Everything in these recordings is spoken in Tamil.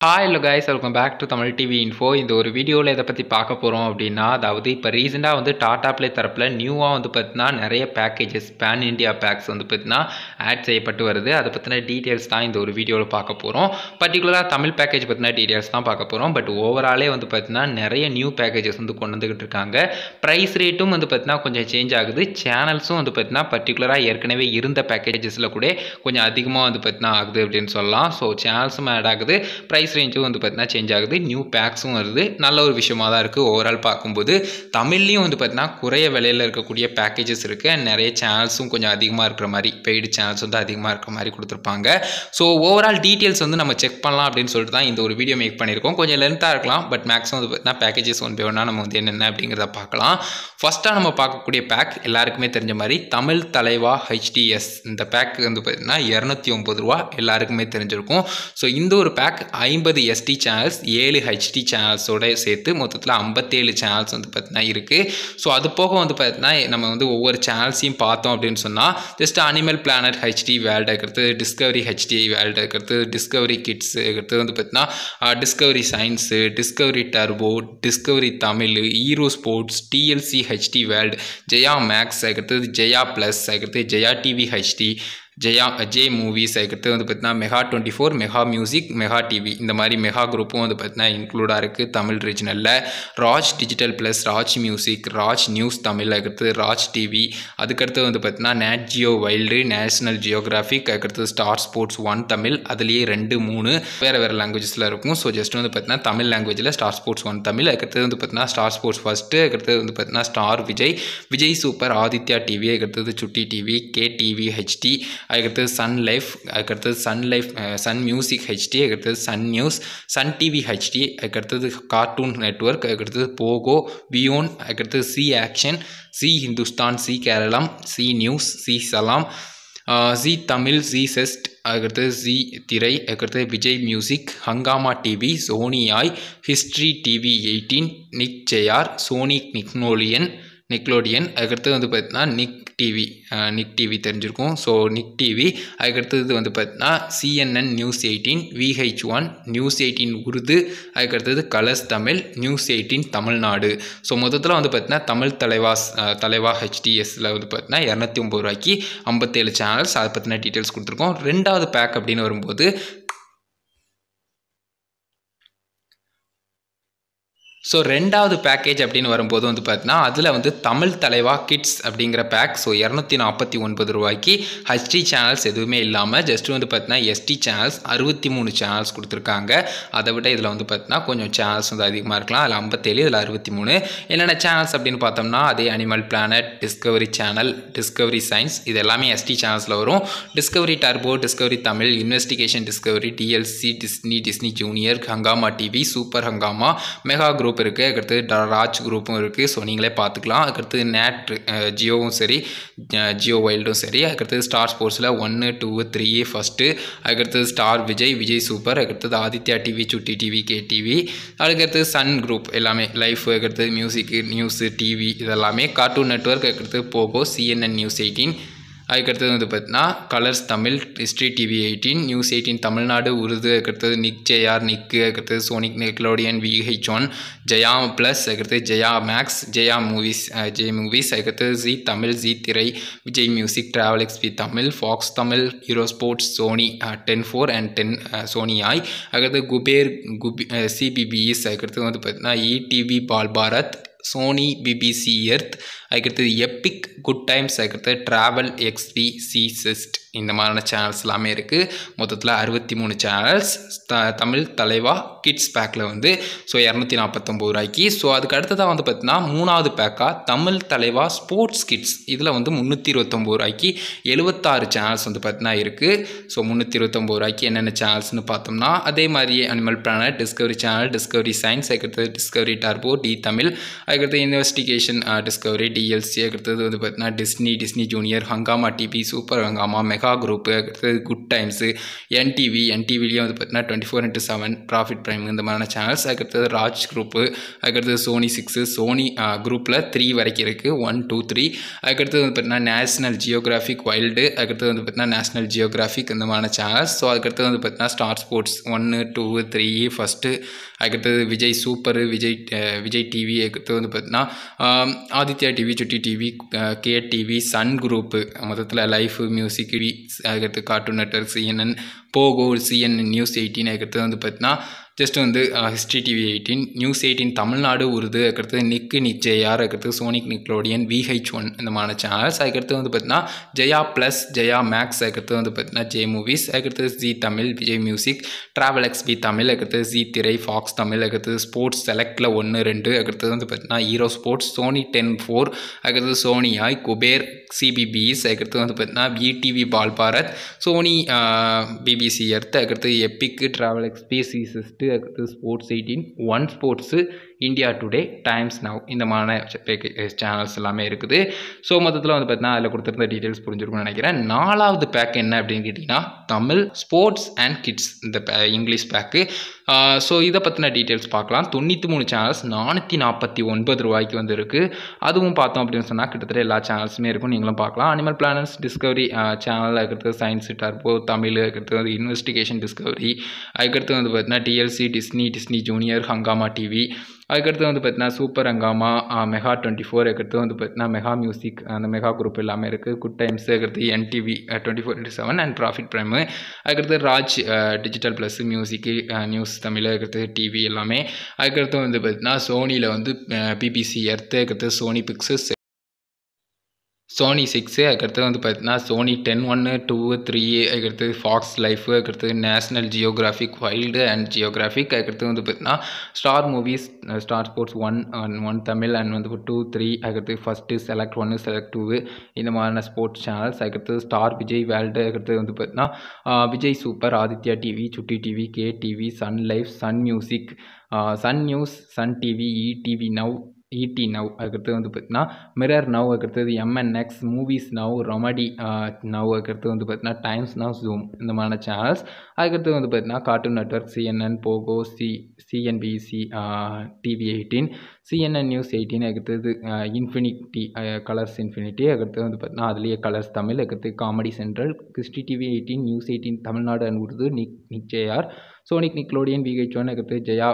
hi hello guys welcome back to Tamil TV info இந்த ஒரு வீடியோவில் எதை பற்றி பார்க்க போகிறோம் அப்படின்னா அதாவது இப்போ ரீசெண்டாக வந்து டாடா ப்ளே தரப்பில் நியூவாக வந்து பார்த்தீங்கன்னா நிறைய பேக்கேஜஸ் பேன் இண்டியா பேக்ஸ் வந்து பார்த்தீங்கன்னா ஆட் செய்யப்பட்டு வருது அதை பற்றின டீட்டெயில்ஸ் தான் இந்த ஒரு வீடியோவில் பார்க்க போகிறோம் பர்டிகுலராக தமிழ் பேக்கேஜ் பற்றின டீட்டெயில்ஸ் தான் பார்க்க போகிறோம் பட் ஓவராலே வந்து பார்த்தீங்கன்னா நிறைய நியூ பேக்கேஜஸ் வந்து கொண்டு வந்துக்கிட்டு இருக்காங்க ப்ரைஸ் ரேட்டும் வந்து பார்த்தீங்கன்னா கொஞ்சம் சேஞ்ச் ஆகுது சேனல்ஸும் வந்து பார்த்தீங்கன்னா பர்டிகுலராக ஏற்கனவே இருந்த பேக்கேஜஸில் கூட கொஞ்சம் அதிகமாக வந்து பார்த்தீங்கன்னா ஆகுது அப்படின்னு சொல்லலாம் ஸோ சேனல்ஸும் ஆட் ஆகுது ப்ரைஸ் ரேஞ்சும் வந்து பார்த்தீங்கன்னா சேஞ்ச் ஆகுது நியூ பேக்ஸும் வருது நல்ல ஒரு விஷயமா தான் இருக்குது ஓவரால் பார்க்கும்போது தமிழ்லேயும் வந்து பார்த்தீங்கன்னா குறைய விலையில் இருக்கக்கூடிய பேக்கேஜஸ் இருக்குது அண்ட் நிறைய சேனல்ஸும் கொஞ்சம் அதிகமாக இருக்கிற மாதிரி பெய்டு சேனல்ஸ் வந்து அதிகமாக இருக்கிற மாதிரி கொடுத்துருப்பாங்க ஸோ ஓவரால் டீட்டெயில்ஸ் வந்து நம்ம செக் பண்ணலாம் அப்படின்னு சொல்லிட்டு தான் இந்த ஒரு வீடியோ மேக் பண்ணியிருக்கோம் கொஞ்சம் லென்த்தாக இருக்கலாம் பட் மேக்ஸிமம் வந்து பார்த்தீங்கன்னா பேக்கேஜஸ் ஒன் பை ஒன்றா நம்ம வந்து என்னென்ன அப்படிங்கிறத பார்க்கலாம் ஃபஸ்ட்டாக நம்ம பார்க்கக்கூடிய பேக் எல்லாருக்குமே தெரிஞ்ச மாதிரி தமிழ் தலைவா ஹெச்டிஎஸ் இந்த பேக் வந்து பார்த்தீங்கன்னா இரநூத்தி ஒம்பது ரூபா எல்லாருக்குமே தெரிஞ்சிருக்கும் ஸோ இந்த ஒரு பேக் ஐம்பது எஸ்டி சேனல்ஸ் ஏழு ஹெச்டி சேனல்ஸோட சேர்த்து மொத்தத்தில் ஐம்பத்தேழு சேனல்ஸ் வந்து பார்த்தீங்கன்னா இருக்குது ஸோ அது போக வந்து பார்த்தீங்கன்னா நம்ம வந்து ஒவ்வொரு சேனல்ஸையும் பார்த்தோம் அப்படின்னு சொன்னால் just animal planet HD world இருக்கிறது டிஸ்கவரி ஹெச்டி வேர்ல்டு இருக்கிறது டிஸ்கவரி கிட்ஸ் இருக்கிறது வந்து பார்த்தீங்கன்னா discovery science discovery turbo discovery Tamil euro sports TLC HD world Jaya max இருக்கிறது ஜெயா ப்ளஸ் இருக்கிறது Jaya TV HD Jaya J movies அதுக்கடுத்து வந்து பார்த்தீங்கன்னா mega twenty four mega music mega TV இந்த மாதிரி மெகா குரூப்பும் வந்து பார்த்தீங்கன்னா இன்க்ளூடாக இருக்குது தமிழ் ரீஜனலில் Raj digital plus Raj music Raj news Tamil அதுக்கடுத்து ராஜ் டிவி அதுக்கடுத்து வந்து பார்த்தீங்கன்னா Nat Geo wild national geographic அதுக்கடுத்து ஸ்டார் ஸ்போர்ட்ஸ் ஒன் தமிழ் அதுலேயே ரெண்டு மூணு வேறு வேறு லாங்குவேஜஸில் இருக்கும் ஸோ ஜஸ்ட் வந்து பார்த்தீங்கன்னா தமிழ் லாங்குவேஜில் ஸ்டார் ஸ்போர்ட்ஸ் ஒன் தமிழ் அதுக்கடுத்து வந்து பார்த்தீங்கன்னா ஸ்டார் ஸ்போர்ட்ஸ் ஃபஸ்ட்டு அதுக்கடுத்து வந்து பார்த்தீங்கன்னா star Vijay Vijay super Aditya TV அதுக்கடுத்தது Chutti TV K TV HD அதுக்கடுத்தது சன் லைஃப் அதுக்கடுத்தது sun life sun music HD அதுக்கடுத்தது sun news sun TV HD அதுக்கடுத்தது கார்ட்டூன் நெட்ஒர்க் அதுக்கடுத்தது போகோ வியோன் அதுக்கடுத்தது Zee action Zee Hindustan Zee Keralam Zee news Zee Salaam Zee Tamil Zee zest அதுக்கடுத்தது ஜி திரை அதுக்கடுத்தது Vijay music Hungama TV Sony yay history TV eighteen nick JR Sony Nickelodeon Nickelodeon அதுக்கடுத்தது வந்து பார்த்தீங்கன்னா நிக் டிவி நிக் டிவி தெரிஞ்சிருக்கும் ஸோ நிக் டிவி அதுக்கடுத்தது வந்து பார்த்தீங்கன்னா CNN news eighteen VH one news eighteen Urdu அதுக்கடுத்தது colors Tamil news eighteen Tamil Nadu so மொத்தத்தில் வந்து பார்த்தீங்கன்னா தமிழ் தலைவாஸ் தலைவா ஹெச்டிஎஸில் வந்து பார்த்தீங்கன்னா இரநூத்தி ஒம்பது ரூபாய்க்கு ஐம்பத்தேழு சேனல்ஸ் அதை பற்றின டீட்டெயில்ஸ் கொடுத்துருக்கோம் ரெண்டாவது பேக் அப்படின்னு வரும்போது ஸோ ரெண்டாவது பேக்கேஜ் அப்படின்னு வரும்போது வந்து பார்த்தீங்கன்னா அதில் வந்து தமிழ் தலைவா கிட்ஸ் அப்படிங்கிற பேக் ஸோ இரநூத்தி நாற்பத்தி ஒன்பது ரூபாய்க்கு ஹச்டி சேனல்ஸ் எதுவுமே இல்லாமல் ஜஸ்ட் வந்து பார்த்தீங்கன்னா எஸ்டி சேனல்ஸ் அறுபத்தி மூணு சேனல்ஸ் கொடுத்துருக்காங்க அதை விட இதில் வந்து பார்த்தீங்கன்னா கொஞ்சம் சேனல்ஸ் வந்து அதிகமாக இருக்கலாம் அதில் ஐம்பத்தேழு இதில் அறுபத்தி மூணு என்னென்ன சேனல்ஸ் அப்படின்னு பார்த்தோம்னா அதே animal planet discovery channel discovery science இது எல்லாமே எஸ்டி சேனல்ஸில் வரும் discovery turbo discovery Tamil investigation discovery TLC Disney Disney junior Hungama TV super Hungama mega group group இருக்குது அதுக்கடுத்து ராஜ் குரூப்பும் இருக்குது ஸோ நீங்களே பார்த்துக்கலாம் அதுக்கடுத்து நேட் ஜியோவும் சரி ஜியோ வைல்டும் சரி அதுக்கடுத்து ஸ்டார் ஸ்போர்ட்ஸில் ஒன்று டூ த்ரீ ஃபஸ்ட்டு அதுக்கடுத்தது ஸ்டார் விஜய் விஜய் சூப்பர் அதுக்கடுத்தது Aditya TV Chutti TV K TV அதுக்கடுத்து சன் குரூப் எல்லாமே லைஃப் அதுக்கடுத்து மியூசிக்கு நியூஸு டிவி இதெல்லாமே கார்ட்டூன் நெட்ஒர்க் அதுக்கடுத்து போகோ சிஎன்என் நியூஸ் எயிட்டீன் அதுக்கடுத்தது வந்து பார்த்தீங்கன்னா colors Tamil history TV eighteen news eighteen Tamil Nadu Urdu அதுக்கடுத்தது நிக் ஜெயார் நிக்கு அதுக்கடுத்தது Sonic Nickelodeon VH one Jaya plus அதுக்கடுத்தது Jaya max Jaya movies Jai movies அதுக்கடுத்தது Zee Tamil Zee Thirai Vijay music travel XP Tamil fox Tamil hero sports Sony ten four and ten Sony yay அதுக்கடுத்து குபேர் குபி சிபிபிஎஸ் அதுக்கடுத்து வந்து பார்த்தீங்கன்னா ETV Bal Bharat Sony BBC earth அதுக்கடுத்தது எப்பிக் குட் டைம்ஸ் அதுக்கடுத்து ட்ராவல் எக்ஸ்பி சி சிஸ்ட் இந்த மாதிரியான சேனல்ஸ் எல்லாமே இருக்குது மொத்தத்தில் அறுபத்தி மூணு சேனல்ஸ் த தமிழ் தலைவா கிட்ஸ் பேக்கில் வந்து ஸோ இரநூத்தி நாற்பத்தொம்பது ரூபாய்க்கு ஸோ அதுக்கு அடுத்ததாக வந்து பார்த்தீங்கன்னா மூணாவது பேக்காக தமிழ் தலைவா ஸ்போர்ட்ஸ் கிட்ஸ் இதில் வந்து முந்நூற்றி இருபத்தொம்பது ரூபாய்க்கு எழுபத்தாறு சேனல்ஸ் வந்து பார்த்தீங்கன்னா இருக்குது ஸோ முந்நூற்றி இருபத்தொம்பது ரூபாய்க்கு என்னென்ன சேனல்ஸ்னு பார்த்தோம்னா அதே மாதிரியே animal planet discovery channel discovery science அதுக்கடுத்து டிஸ்கவரி டர்போ டி தமிழ் அதுக்கடுத்து இன்வெஸ்டிகேஷன் டிஸ்கவரி டிஎல்சி அதுக்கடுத்தது வந்து பார்த்தீங்கன்னா Disney Disney junior Hungama TV super Hungama mega mega group அடுத்தது குட் டைம்ஸு என்டிவி என்டிவிலேயே வந்து பார்த்தீங்கன்னா twenty four into seven profit prime இந்த மாதிரியான சேனல்ஸ் அதுக்கடுத்தது ராஜ் குரூப்பு அதுக்கடுத்தது சோனி சிக்ஸு சோனி குரூப்பில் த்ரீ வரைக்கும் இருக்குது ஒன் டூ த்ரீ அதுக்கடுத்தது வந்து பார்த்தீங்கன்னா நேஷனல் ஜியோகிராஃபிக் வைல்டு அதுக்கடுத்தது வந்து பார்த்தீங்கன்னா நேஷனல் ஜியோகிராஃபிக் இந்த மாதிரியான சேனல்ஸ் ஸோ அதுக்கடுத்தது வந்து பார்த்தீங்கன்னா ஸ்டார் ஸ்போர்ட்ஸ் ஒன்று டூ த்ரீ ஃபஸ்ட்டு அதுக்கடுத்தது Vijay super Vijay ah, Vijay TV அதுக்கடுத்து வந்து பார்த்தீங்கன்னா ஆம், Aditya TV Chutti TV K TV sun group மொத்தத்தில் லைஃப் மியூசிக் அதுக்கடுத்து cartoon network CNN Pogo CNN news eighteen அதுக்கடுத்து வந்து பார்த்தீங்கன்னா ஜஸ்ட் வந்து history TV eighteen news eighteen Tamil Nadu Urdu அதுக்கடுத்து நிக்கு நிச்சயார் அதுக்கடுத்து சோனிக் நிக்லோடியன் விஹெச் ஒன் இந்த மாதிரி சேனல்ஸ் அதுக்கடுத்து வந்து பார்த்தீங்கன்னா ஜெயா ப்ளஸ் ஜெயா மேக்ஸ் அதுக்கடுத்து வந்து பார்த்தீங்கன்னா ஜே மூவிஸ் அதுக்கடுத்து Zee Tamil Vijay music travel X P Tamil அதுக்கடுத்து ஜி திரை ஃபாக்ஸ் தமிழ் அதுக்கடுத்து ஸ்போர்ட்ஸ் செலக்டில் ஒன்று ரெண்டு அதுக்கடுத்து வந்து பார்த்தீங்கன்னா hero sports Sony ten four அதுக்கடுத்து சோனி ஐ குபேர் சிபிபிஸ் அதுக்கடுத்து வந்து பார்த்தீங்கன்னா ETV Bal Bharat Sony BBC earth அதுக்கடுத்து epic travel XP Zee zest அதுக்கடுத்து sports eighteen one sports India today times now இந்த மாதிரி சேனல்ஸ் எல்லாமே இருக்குது ஸோ மொத்தத்தில் வந்து பார்த்தீங்கன்னா அதில் கொடுத்துருந்த டீட்டெயில்ஸ் புரிஞ்சிருக்கும்னு நினைக்கிறேன் நாலாவது பேக் என்ன அப்படின்னு கேட்டிங்கன்னா தமிழ் ஸ்போர்ட்ஸ் அண்ட் கிட்ஸ் இந்த பே- இங்கிலீஷ் பேக்கு ஸோ இதை பற்றின டீட்டெயில்ஸ் பார்க்கலாம் தொண்ணூற்றி மூணு சேனல்ஸ் நானூற்றி நாற்பத்தி ஒன்பது ரூபாய்க்கு வந்து இருக்குது அதுவும் பார்த்தோம் அப்படின்னு சொன்னால் கிட்டத்தட்ட எல்லா சேனல்ஸுமே இருக்கும் நீங்களும் பார்க்கலாம் அனிமல் பிளானர்ஸ் டிஸ்கவரி சேனல் அதுக்கடுத்து சயின்ஸ் டர்போ தமிழ் அதுக்கடுத்து வந்து இன்வெஸ்டிகேஷன் டிஸ்கவரி அதுக்கடுத்து வந்து பார்த்தீங்கன்னா TLC Disney Disney junior Hungama TV அதுக்கடுத்து வந்து பார்த்தீங்கன்னா super Hungama mega twenty four அதுக்கடுத்து வந்து பார்த்தீங்கன்னா மெகா மியூசிக் அந்த மெகா குரூப் எல்லாமே இருக்குது குட் டைம்ஸ் அதுக்கடுத்து NDTV twenty four into seven and profit prime அதுக்கடுத்து Raj digital plus music news Tamil அதுக்கடுத்து டிவி எல்லாமே அதுக்கடுத்து வந்து பார்த்தீங்கன்னா சோனியில் வந்து பிபிசி எர்த்து அதுக்கடுத்து சோனி பிக்சஸ் சோனி சிக்ஸு அதுக்கடுத்து வந்து பார்த்தீங்கன்னா சோனி டென் ஒன்று டூ த்ரீ அதுக்கடுத்து ஃபாக்ஸ் லைஃபு அதுக்கடுத்து national geographic wild and geographic அதுக்கடுத்து வந்து பார்த்தீங்கன்னா star movies star sports one one Tamil and வந்து டூ த்ரீ அதுக்கடுத்து ஃபஸ்ட்டு செலக்ட் ஒன்று செலக்ட் டூ இந்த மாதிரியான ஸ்போர்ட்ஸ் சேனல்ஸ் அதுக்கடுத்து ஸ்டார் விஜய் வேர்ல்டு அதுக்கடுத்து வந்து பார்த்தீங்கன்னா ah Vijay super Aditya TV Chutti TV K TV sun life sun music sun news sun TV E TV now ET now அதுக்கடுத்து வந்து பார்த்தீங்கன்னா மிரர் நவ் அதுக்கடுத்தது MNX movies now romedy now அதுக்கடுத்து வந்து பார்த்தீங்கன்னா டைம்ஸ் நவ் ஜூம் இந்த மாதிரியான சேனல்ஸ் அதுக்கடுத்து வந்து பார்த்தீங்கன்னா cartoon network CNN Pogo C CNBC TV eighteen CNN news eighteen அதுக்கடுத்தது இன்ஃபினிட்டி கலர்ஸ் இன்ஃபினிட்டி அதுக்கடுத்து வந்து பார்த்தீங்கன்னா அதுலேயே கலர்ஸ் தமிழ் அதுக்கடுத்து காமெடி சென்ட்ரல் கிறிஸ்டி TV eighteen news eighteen Tamil Nadu and Urdu Nick Nick JR Sonic Nickelodeon VH one அதுக்கடுத்து ஜெயா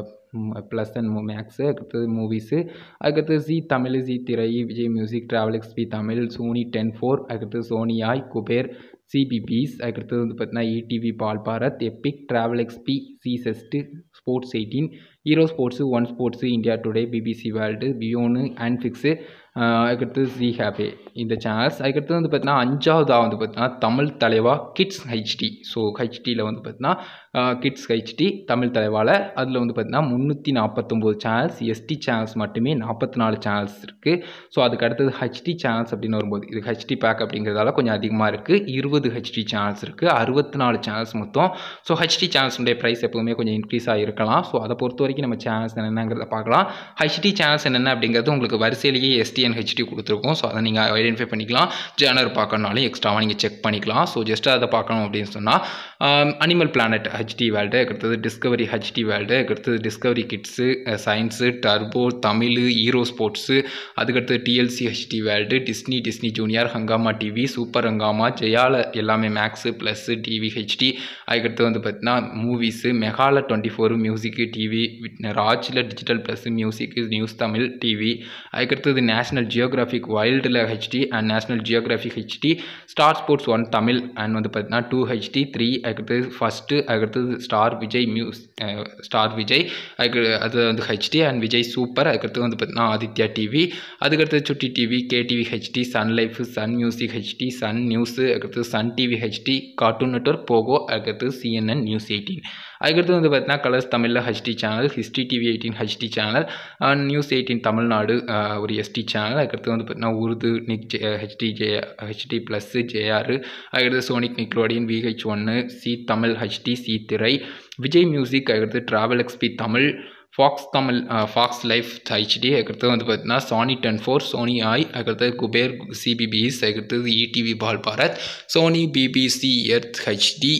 ப்ளஸ் அண்ட் மேக்ஸு அதுக்கடுத்தது மூவிஸு அதுக்கடுத்து Zee Tamil Zee Thirai Vijay music travel XP Tamil Sony ten four அதுக்கடுத்து சோனி ஆய் குபேர் சிபிபிஸ் அதுக்கடுத்தது வந்து பார்த்தீங்கன்னா ETV Bal Bharat epic travel XP Zee zest sports eighteen hero sports one sports India today BBC world வியோனு அன்ஃபிக்ஸு அதுக்கடுத்து ஜி ஹேப்பே இந்த சேனல்ஸ் அதுக்கடுத்து வந்து பார்த்தீங்கன்னா அஞ்சாவதாக வந்து பார்த்தீங்கன்னா தமிழ் தலைவா கிட்ஸ் ஹெச்டி ஸோ ஹெச்டியில் வந்து பார்த்தீங்கன்னா கிட்ஸ் ஹெச்டி தமிழ் தலைவாவில் அதில் வந்து பார்த்தீங்கன்னா முந்நூற்றி நாற்பத்தொம்போது சேனல்ஸ் எஸ்டி சேனல்ஸ் மட்டுமே நாற்பத்தி நாலு சேனல்ஸ் இருக்குது ஸோ அதுக்கு அடுத்தது ஹெச்டி சேனல்ஸ் அப்படின்னு வரும்போது இது ஹெச்டி பேக் அப்படிங்கிறதால கொஞ்சம் அதிகமாக இருக்குது இருபது ஹெச்டி சேனல்ஸ் இருக்குது அறுபத்தி நாலு சேனல்ஸ் மொத்தம் ஸோ ஹெச்டி சேனல்ஸுடைய ப்ரைஸ் எப்போவுமே கொஞ்சம் இன்க்ரீஸ் ஆகிருக்கலாம் ஸோ அதை பொறுத்த வரைக்கும் நம்ம சேனல்ஸ் என்னென்னங்கிறத பார்க்கலாம் ஹெச்டி சேனல்ஸ் என்னென்ன அப்படிங்கிறது உங்களுக்கு வரிசையிலேயே எஸ்டி அண்ட் ஹெச்டி கொடுத்துருக்கோம் ஸோ அதை நீங்கள் ஐடென்டிஃபை பண்ணிக்கலாம் ஜேனர் பார்க்கணுனாலும் எக்ஸ்ட்ராவாக நீங்கள் செக் பண்ணிக்கலாம் ஸோ ஜஸ்ட் அதை பார்க்கணும் அப்படின்னு சொன்னால் அனிமல் பிளானட் ஹெச்டி வேர்ல்டு அடுத்தது டிஸ்கவரி ஹெச்டி வேர்ல்டு அடுத்தது discovery kids science turbo Tamil hero sports அதுக்கடுத்து TLC HD world Disney Disney junior Hungama TV super Hungama ஜெயால எல்லாமே மேக்ஸு ப்ளஸ்ஸு டிவி ஹெச்டி அதுக்கடுத்து வந்து பார்த்தீங்கன்னா மூவிஸு மெகால டுவெண்ட்டி ஃபோர் மியூசிக்கு டிவி ராஜில் digital plus music news Tamil TV அதுக்கடுத்தது நேஷனல் ஜியோகிராஃபிக் வைல்டில் HD and national geographic HD star sports one Tamil and வந்து பார்த்தீங்கன்னா டூ ஹெச்டி த்ரீ அதுக்கடுத்தது ஃபஸ்ட்டு அதுக்கடுத்தது star Vijay music star Vijay அதுக்கு அது வந்து ஹெச்டி அண்ட் விஜய் சூப்பர் அதுக்கடுத்து வந்து பார்த்தீங்கன்னா ஆதித்யா டிவி அதுக்கடுத்து Chutti TV KTV HD sun life sun music HD sun news அதுக்கடுத்து sun TV HD cartoon network Pogo அதுக்கடுத்து சிஎன்என் நியூஸ் எயிட்டீன் அதுக்கடுத்து வந்து பார்த்தீங்கன்னா கலர்ஸ் தமிழில் HD channel history TV eighteen HD channel news eighteen Tamil Nadu ah, ஒரு எஸ்டி சேனல் அதுக்கடுத்து வந்து பார்த்தீங்கன்னா Urdu nick J HD J HD plus JR அதுக்கடுத்து சோனிக் நிக்லோடியன் விஹெச் ஒன்று சி தமிழ் ஹெச்டி சி திரை விஜய் மியூசிக் அதுக்கடுத்து travel XP Tamil fox Tamil fox life HD அதுக்கடுத்து வந்து பார்த்தீங்கன்னா Sony ten four Sony yay அதுக்கடுத்து குபேர் சிபிபிஎஸ் அதுக்கடுத்தது ETV Bal Bharat Sony BBC earth HD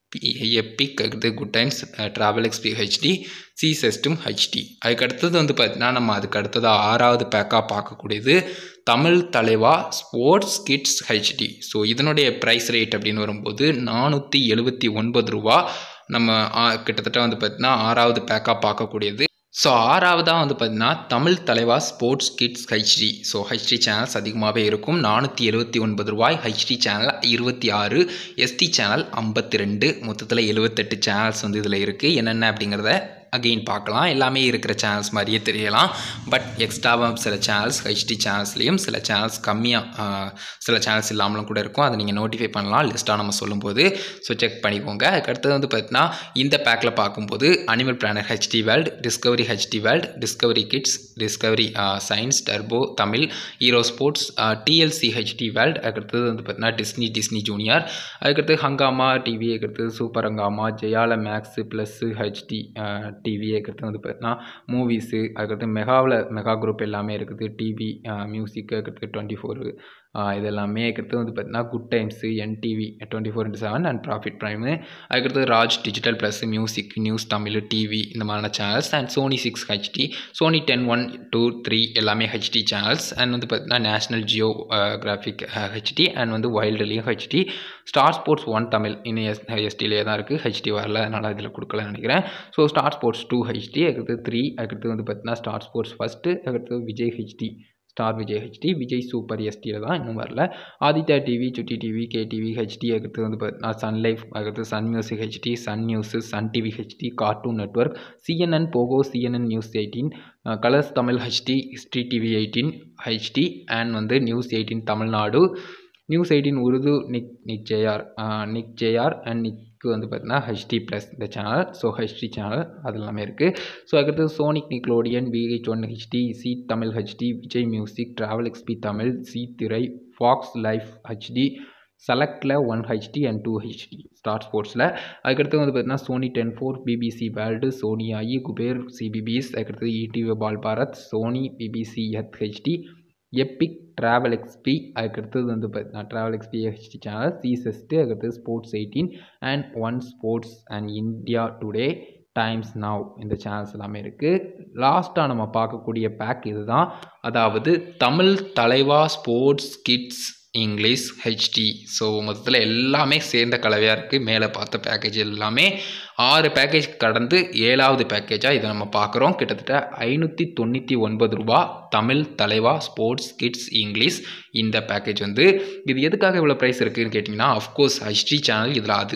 epic அதுக்கடுத்து good times travel XP HD Zee system HD அதுக்கு அடுத்தது வந்து பார்த்தீங்கன்னா நம்ம அதுக்கு அடுத்தது ஆறாவது பேக்காக பார்க்கக்கூடியது தமிழ் தலைவா ஸ்போர்ட்ஸ் கிட்ஸ் ஹெச்டி ஸோ இதனுடைய ப்ரைஸ் ரேட் அப்படின்னு வரும்போது நானூற்றி எழுபத்தி ஒன்பது ரூபா நம்ம கிட்டத்தட்ட வந்து பார்த்தீங்கன்னா ஆறாவது பேக்காக பார்க்கக்கூடியது ஸோ ஆறாவதாக வந்து பார்த்தீங்கன்னா தமிழ் தலைவா sports kids HD so HD channels அதிகமாகவே இருக்கும் நானூற்றி எழுபத்தி ஒன்பது ரூபாய் ஹெச்டி சேனல் இருபத்தி ஆறு எஸ்டி சேனல் ஐம்பத்தி ரெண்டு மொத்தத்தில் எழுபத்தெட்டு சேனல்ஸ் வந்து இதில் இருக்குது என்னென்ன அப்படிங்கிறத அகெயின் பார்க்கலாம் எல்லாமே இருக்கிற சேனல்ஸ் மாதிரியே தெரியலாம் பட் எக்ஸ்ட்ராவாக சில சேனல்ஸ் ஹெச்டி சேனல்ஸ்லேயும் சில சேனல்ஸ் கம்மியாக சில சேனல்ஸ் இல்லாமலும் கூட இருக்கும் அதை நீங்கள் நோட்டிஃபை பண்ணலாம் லிஸ்ட்டாக நம்ம சொல்லும்போது ஸோ செக் பண்ணிக்கோங்க அதுக்கடுத்தது வந்து பார்த்தீங்கன்னா இந்த பேக்கில் பார்க்கும்போது animal planet HD world discovery HD world discovery kids discovery science turbo Tamil hero sports TLC HD world அதுக்கடுத்தது வந்து பார்த்தீங்கன்னா டிஸ்னி டிஸ்னி ஜூனியர் அதுக்கடுத்து ஹங்காமா டிவி அதுக்கடுத்தது சூப்பர் ஹங்காமா ஜெயால மேக்ஸு ப்ளஸ்ஸு ஹெச்டி டிவி அதுக்கடுத்து வந்து பார்த்தீங்கன்னா மூவிஸு அதுக்கடுத்து மெகாவில் மெகா குரூப் எல்லாமே இருக்குது டிவி மியூசிக் அதுக்கடுத்து டுவெண்ட்டி ஃபோரு இது எல்லாமே அதுக்கடுத்து வந்து பார்த்தீங்கன்னா good times NDTV twenty four into seven and profit prime அதுக்கடுத்து Raj digital plus music news Tamil TV இந்த மாதிரியான channels and Sony six HD Sony ten one two three எல்லாமே ஹெச்டி சேனல்ஸ் அண்ட் வந்து பார்த்தீங்கன்னா national geographic HD and வந்து வைல்டுலேயும் HD star sports one Tamil இன்னும் எஸ் எஸ்டிலே தான் இருக்குது ஹெச்டி வரல அதனால் இதில் கொடுக்கலன்னு நினைக்கிறேன் so star sports two HD அதுக்கடுத்து த்ரீ அதுக்கடுத்து வந்து பார்த்தீங்கன்னா ஸ்டார் ஸ்போர்ட்ஸ் ஃபஸ்ட்டு அதுக்கடுத்து Vijay HD star Vijay HD Vijay super எஸ்டியில் தான் இன்னும் வரல Aditya TV Chutti TV K TV HD அதுக்கடுத்து வந்து பார்த்தீங்கன்னா சன் லைஃப் அதுக்கடுத்து sun music HD sun news sun TV HD cartoon network CNN Pogo CNN news eighteen Colors Tamil HD history TV eighteen HD and வந்து news eighteen Tamil Nadu news eighteen Urdu Nick Nick JR Nick JR and Nick வந்து பார்த்தீங்கன்னா ஹெச்டி ப்ளஸ் இந்த சேனல் ஸோ ஹெச்டி சேனல் அது எல்லாமே இருக்குது ஸோ அதுக்கடுத்து Sonic Nickelodeon VH one HD Zee Tamil HD Vijay music travel XP Tamil Zee Thirai Fox life HD செலக்டில் one HD and two HD star ஸ்போர்ட்ஸில் அதுக்கடுத்து வந்து பார்த்தீங்கன்னா Sony ten four BBC world Sony yay குபேர் சிபிபிஎஸ் அதுக்கடுத்து ETV Bal Bharat Sony BBC earth HD epic travel XP அதுக்கடுத்தது வந்து பார்த்தீங்கன்னா travel XP HD channel Zee zest அதுக்கடுத்து sports eighteen and one sports and India today times now இந்த சேனல்ஸ் எல்லாமே இருக்குது லாஸ்ட்டாக நம்ம பார்க்கக்கூடிய பேக் இதுதான் அதாவது தமிழ் தலைவா sports kids English HD so மொத்தத்தில் எல்லாமே சேர்ந்த கலவையாக இருக்குது மேலே பார்த்த பேக்கேஜ் எல்லாமே ஆறு பேக்கேஜ் கடந்து ஏழாவது பேக்கேஜாக இதை நம்ம பார்க்குறோம் கிட்டத்தட்ட ஐநூற்றி தொண்ணூற்றி ஒன்பது ரூபா தமிழ் தலைவா ஸ்போர்ட்ஸ் கிட்ஸ் இங்கிலீஷ் இந்த பேக்கேஜ் வந்து இது எதுக்காக இவ்வளோ ப்ரைஸ் இருக்குதுன்னு கேட்டிங்கன்னா அஃப்கோர்ஸ் ஹெச்டி சேனல் இதில் அது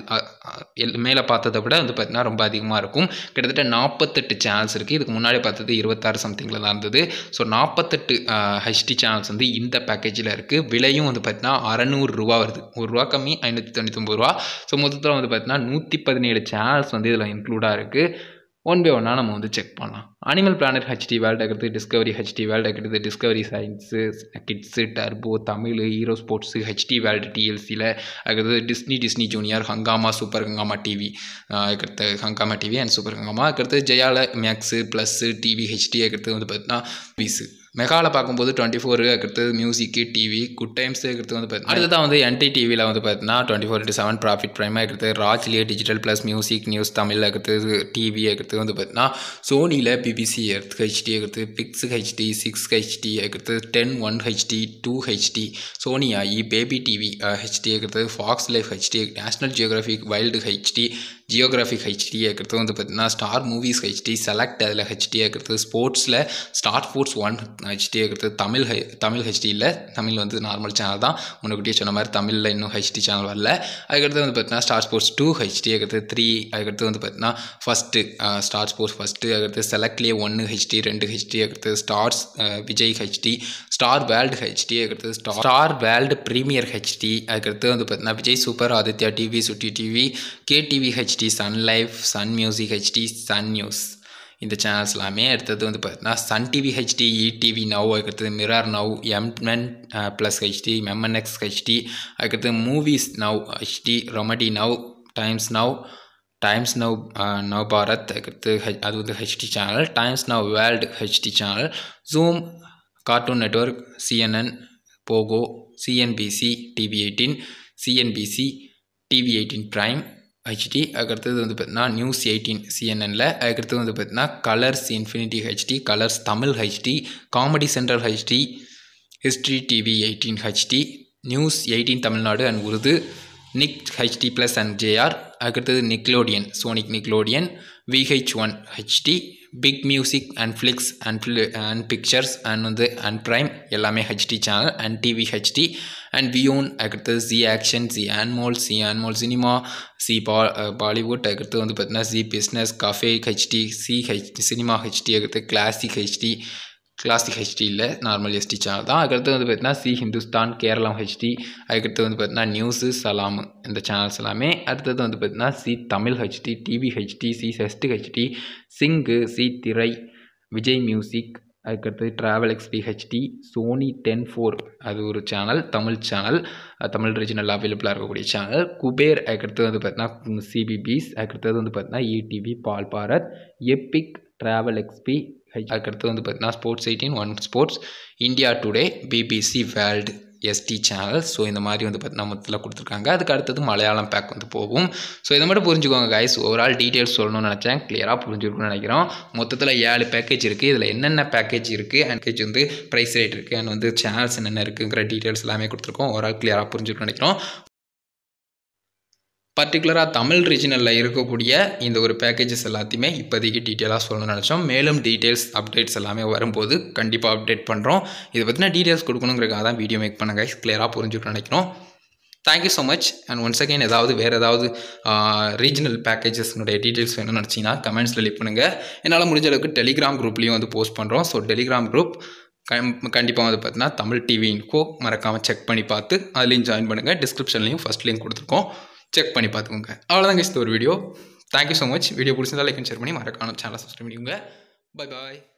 மேலே பார்த்ததை விட வந்து பார்த்திங்கன்னா ரொம்ப அதிகமாக இருக்கும் கிட்டத்தட்ட நாற்பத்தெட்டு சேனல்ஸ் இருக்குது இதுக்கு முன்னாடி பார்த்தது இருபத்தாறு சம்திங்கில் தான் இருந்தது ஸோ நாற்பத்தெட்டு ஹெச்டி சேனல்ஸ் வந்து இந்த பேக்கேஜில் இருக்குது விலையும் வந்து பார்த்தீங்கன்னா அறநூறு ரூபா வருது ஒரு ரூபா கம்மி ஐநூற்றி தொண்ணூத்தொம்பது ரூபா ஸோ மொத்தத்தில் வந்து பார்த்தீங்கன்னா நூற்றி பதினேழு சேனல்ஸ் வந்து இதில் இன்க்ளூடாக இருக்குது ஒன் பை ஒன்னாக நம்ம வந்து செக் பண்ணலாம் அனிமல் பிளானட் ஹெச்டி வேர்ல்டு அடுத்து டிஸ்கவரி ஹெச்டி வேர்ல்டு அடுத்து discovery science kids turbo Tamil hero sports HD world டிஎல்சியில் அதுக்கடுத்து Disney Disney junior Hungama super Hungama TV அதுக்கடுத்து Hungama TV and super Hungama அதுக்கடுத்து ஜெயால மேக்ஸு ப்ளஸ்ஸு டிவி ஹெச்டி அதுக்கடுத்து வந்து பார்த்தீங்கன்னா பீஸு மெகாவில் பார்க்கும்போது டுவெண்ட்டி ஃபோர் அடுத்தது மியூசிக்கு டிவி குட் டைம்ஸ் அடுத்து வந்து பார்த்தீங்கன்னா அடுத்ததான் வந்து என்டி டிவியில் வந்து பார்த்தீங்கன்னா twenty four into seven profit prime அடுத்து ராஜ்லியே digital plus music news Tamil அடுத்தது டிவி அடுத்து வந்து பார்த்தீங்கன்னா சோனியில் பிபிசி எர்த் ஹெச்டி அடுத்து பிக்ஸ் ஹெச்டி சிக்ஸ் ஹெச்டி அடுத்து ten one HD two HD Sony yay baby TV HD அடுத்தது Fox life HD national geographic wild HD geographic HD அடுத்து வந்து பார்த்தீங்கன்னா ஸ்டார் மூவிஸ் ஹெச்டி செலக்ட் அதில் ஹெச்டி அடுத்து ஸ்போர்ட்ஸில் ஸ்டார் ஸ்போர்ட்ஸ் ஒன் ஹெச்டி அடுத்து தமிழ் ஹெ தமிழ் ஹெச்டி இல்லை தமிழ் வந்து நார்மல் சேனல் தான் முன்னக்கூட்டியே சொன்ன மாதிரி தமிழில் இன்னும் ஹெச்டி சேனல் வரல அதுக்கடுத்து வந்து பார்த்தீங்கன்னா ஸ்டார் ஸ்போர்ட்ஸ் டூ ஹெச்டி அதுக்கடுத்து த்ரீ அதுக்கடுத்து வந்து பார்த்தீங்கன்னா ஃபஸ்ட்டு ஸ்டார் ஸ்போர்ட்ஸ் ஃபஸ்ட்டு அதுக்கடுத்து செலக்ட்லேயே ஒன்று ஹெச்டி ரெண்டு ஹெச்டி அதுக்கடுத்து stars Vijay HD star world HD அதுக்கடுத்து star star world premier HD அதுக்கடுத்து வந்து பார்த்தீங்கன்னா Vijay super Aditya TV Chutti TV KTV HD sun life sun music HD sun news இந்த சேனல்ஸ் எல்லாமே அடுத்தது வந்து பார்த்தீங்கன்னா sun TV HD ETV now அதுக்கடுத்தது mirror now MN plus HD MNX HD அதுக்கடுத்து movies now HD romedy now times now times now now Bharat அதுக்கடுத்து ஹெச் அது வந்து HD channel times now world HD channel zoom cartoon network CNN Pogo CNBC TV eighteen CNBC TV eighteen prime HD அதுக்கடுத்தது வந்து பார்த்தீங்கன்னா நியூஸ் எயிட்டீன் சிஎன்எனில் அதுக்கடுத்தது வந்து பார்த்தீங்கன்னா Colors infinity HD Colors Tamil HD comedy central HD history TV eighteen HD news eighteen Tamil Nadu and Urdu Nick HD plus and JR அதுக்கடுத்தது Nickelodeon Sonic Nickelodeon VH one HD big music and flix and and pictures and வந்து அண்ட் ப்ரைம் எல்லாமே HD channel and TV HD and வியோன் அதுக்கடுத்தது Zee action Zee Anmol Zee Anmol cinema Zee பா பாலிவுட் அதுக்கடுத்து வந்து பார்த்தீங்கன்னா Zee business cafe HD Zee H cinema HD அதுக்கடுத்து கிளாசிக் ஹெச்டி கிளாசிக் ஹெச்டி இல்லை நார்மல் எஸ்டி சேனல் தான் அதுக்கடுத்து வந்து பார்த்தீங்கன்னா சி ஹிந்துஸ்தான் கேரளம் ஹெச்டி அதுக்கடுத்து வந்து பார்த்தீங்கன்னா நியூஸு சலாம் இந்த சேனல்ஸ் எல்லாமே அடுத்தது வந்து பார்த்தீங்கன்னா Zee Tamil HD TV HD Zee zest HD சிங்கு சி திரை விஜய் மியூசிக் அதுக்கடுத்து travel XP HD Sony ten four அது ஒரு channel Tamil channel Tamil regional அவைலபிளாக இருக்கக்கூடிய சேனல் குபேர் அதுக்கடுத்து வந்து பார்த்தீங்கன்னா சிபிபிஸ் அதுக்கடுத்தது வந்து பார்த்தீங்கன்னா ETV Bal Bharat epic travel XP அதுக்கடுத்து வந்து பார்த்தீங்கன்னா sports eighteen one sports India today BBC world SD channel so இந்த மாதிரி வந்து பார்த்தீங்கன்னா மொத்தத்தில் கொடுத்துருக்காங்க அதுக்கு அடுத்தது மலையாளம் பேக் வந்து போகும் ஸோ இதை மட்டும் புரிஞ்சுக்கோங்க கைஸ் ஓவரால் டீட்டெயில்ஸ் சொல்லணும்னு நினச்சேன் கிளியராக புரிஞ்சுருக்குன்னு நினைக்கிறோம் மொத்தத்தில் ஏழு பேக்கேஜ் இருக்குது இதில் என்னென்ன பேக்கேஜ் இருக்குது அண்ட் பேக்கேஜ் வந்து ப்ரைஸ் ரேட் இருக்குது அண்ட் வந்து சேனல்ஸ் என்னென்ன இருக்குங்கிற டீட்டெயில்ஸ் எல்லாமே கொடுத்துருக்கோம் ஓவரால் கிளியராக புரிஞ்சுக்கணும்னு நினைக்கிறோம் பர்டிகுலராக தமிழ் ரீஜனலில் இருக்கக்கூடிய இந்த ஒரு பேக்கேஜஸ் எல்லாத்தையுமே இப்போதைக்கு டீட்டெயிலாக சொல்லணும்னு நினச்சோம் மேலும் டீட்டெயில்ஸ் அப்டேட்ஸ் எல்லாமே வரும்போது கண்டிப்பாக அப்டேட் பண்ணுறோம் இதை பற்றின டீட்டெயில்ஸ் கொடுக்கணுங்கிறக்காக தான் வீடியோ மேக் பண்ணுங்க கிளியராக புரிஞ்சுக்கணும்னு நினைக்கிறோம் thank you so much and once again ஏதாவது வேறு ஏதாவது ரீஜனல் பேக்கேஜஸ்னுடைய டீட்டெயில்ஸ் வேணும்னு நினச்சிங்கன்னா கமெண்ட்ஸில் லீவ் பண்ணுங்கள் என்னால் முடிஞ்ச அளவுக்கு டெலிகிராம் குரூப்லேயும் வந்து போஸ்ட் பண்ணுறோம் ஸோ டெலிகிராம் குரூப் கம் கண்டிப்பாக வந்து பார்த்தீங்கன்னா தமிழ் டிவி இன்கோ மறக்காமல் செக் பண்ணி பார்த்து அதுலேயும் ஜாயின் பண்ணுங்கள் டிஸ்கிரிப்ஷன்லையும் ஃபஸ்ட் லிங்க் கொடுத்துருக்கோம் செக் பண்ணி பார்த்துக்கோங்க அவ்வளோதான் இந்த ஒரு video thank you so much video பிடிச்சிருந்தா லைக் அண்ட் ஷேர் பண்ணி மறக்காம சேனலை சப்ஸ்கிரைப் பண்ணிக்கோங்க பை பாய்